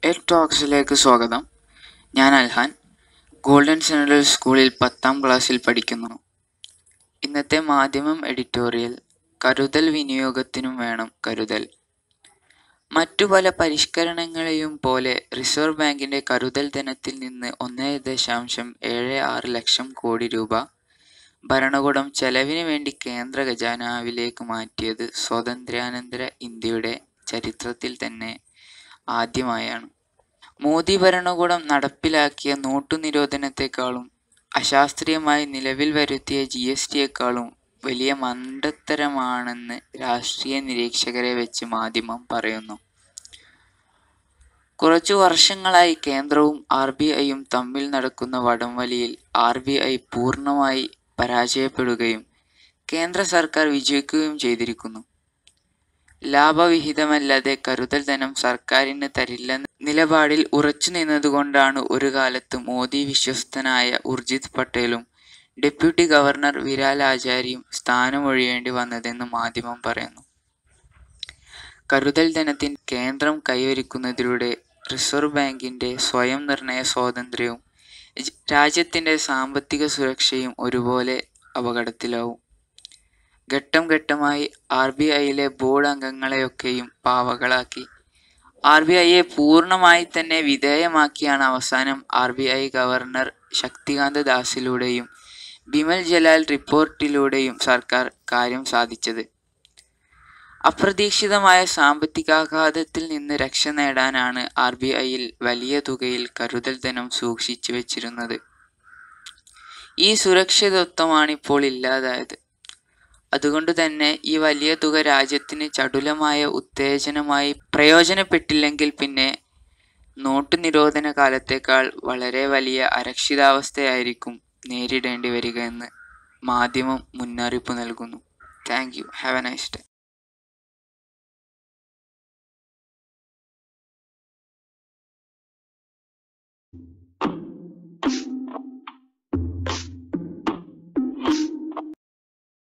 Ed ടോക്സിലേക്ക് സ്വാഗതം ഞാൻ Alhan golden central സ്കൂളിൽ പത്താം ക്ലാസ്സിൽ പഠിക്കുന്നു ഇന്നത്തെ മാധ്യമം എഡിറ്റോറിയൽ കരുതൽ വിനിയോഗത്തിനും വേണം കരുതൽ മറ്റു പല പരിഷ്കരണങ്ങളെയും പോലെ റിസർവ് ബാങ്കിന്റെ കരുതൽ ധനത്തിൽ നിന്ന് ഒന്ന് ദശാംശം ഏഴ് ആറ് ലക്ഷം കോടി രൂപ ഭരണകൂടം ചെലവിന് വേണ്ടി കേന്ദ്ര ഖജാനാവിലേക്ക് മാറ്റിയത് സ്വാതന്ത്ര്യാനന്തര ഇന്ത്യയുടെ ചരിത്രത്തിൽ തന്നെ ആദ്യമായാണ് മോദി ഭരണകൂടം നടപ്പിലാക്കിയ നോട്ടു നിരോധനത്തെക്കാളും അശാസ്ത്രീയമായി നിലവിൽ വരുത്തിയ ജി എസ് ടിയെക്കാളും വലിയ മണ്ടത്തരമാണെന്ന് രാഷ്ട്രീയ നിരീക്ഷകരെ വെച്ച് മാധ്യമം പറയുന്നു കുറച്ചു വർഷങ്ങളായി കേന്ദ്രവും ആർ ബി ഐയും തമ്മിൽ നടക്കുന്ന വടംവലിയിൽ ആർ ബി ഐ പൂർണ്ണമായി പരാജയപ്പെടുകയും കേന്ദ്ര സർക്കാർ വിജയിക്കുകയും ചെയ്തിരിക്കുന്നു ലാഭവിഹിതമല്ലാതെ കരുതൽ ധനം സർക്കാരിന് തരില്ലെന്ന നിലപാടിൽ ഉറച്ചു നിന്നതുകൊണ്ടാണ് ഒരു കാലത്ത് മോദി വിശ്വസ്തനായ ഉർജിത് പട്ടേലും ഡെപ്യൂട്ടി ഗവർണർ വിരാൽ ആചാര്യയും സ്ഥാനമൊഴിയേണ്ടി വന്നതെന്ന് മാധ്യമം പറയുന്നു കരുതൽ ധനത്തിന് കേന്ദ്രം കൈവരിക്കുന്നതിലൂടെ റിസർവ് ബാങ്കിന്റെ സ്വയം നിർണയ സ്വാതന്ത്ര്യവും ജ- രാജ്യത്തിന്റെ സാമ്പത്തിക സുരക്ഷയും ഒരുപോലെ അപകടത്തിലാവും ഘട്ടം ഘട്ടമായി ആർ ബി ഐയിലെ ബോർഡ് അംഗങ്ങളെയൊക്കെയും പാവകളാക്കി ആർ ബി ഐയെ പൂർണ്ണമായി തന്നെ വിധേയമാക്കിയാണ് അവസാനം R B I governor Shaktikanta ദാസിലൂടെയും ബിമൽ ജലാൽ റിപ്പോർട്ടിലൂടെയും സർക്കാർ കാര്യം സാധിച്ചത് അപ്രതീക്ഷിതമായ സാമ്പത്തികാഘാതത്തിൽ നിന്ന് രക്ഷ നേടാനാണ് ആർ ബി ഐയിൽ വലിയ തുകയിൽ കരുതൽ ധനം സൂക്ഷിച്ചു വെച്ചിരുന്നത് ഈ സുരക്ഷിതത്വമാണ് ഇപ്പോൾ ഇല്ലാതായത് അതുകൊണ്ട് തന്നെ ഈ വലിയ തുക രാജ്യത്തിന് ചടുലമായ ഉത്തേജനമായി പ്രയോജനപ്പെട്ടില്ലെങ്കിൽ പിന്നെ നോട്ട് നിരോധന കാലത്തേക്കാൾ വളരെ വലിയ അരക്ഷിതാവസ്ഥയായിരിക്കും നേരിടേണ്ടി വരിക എന്ന് മാധ്യമം മുന്നറിയിപ്പ് നൽകുന്നു thank you have a nice day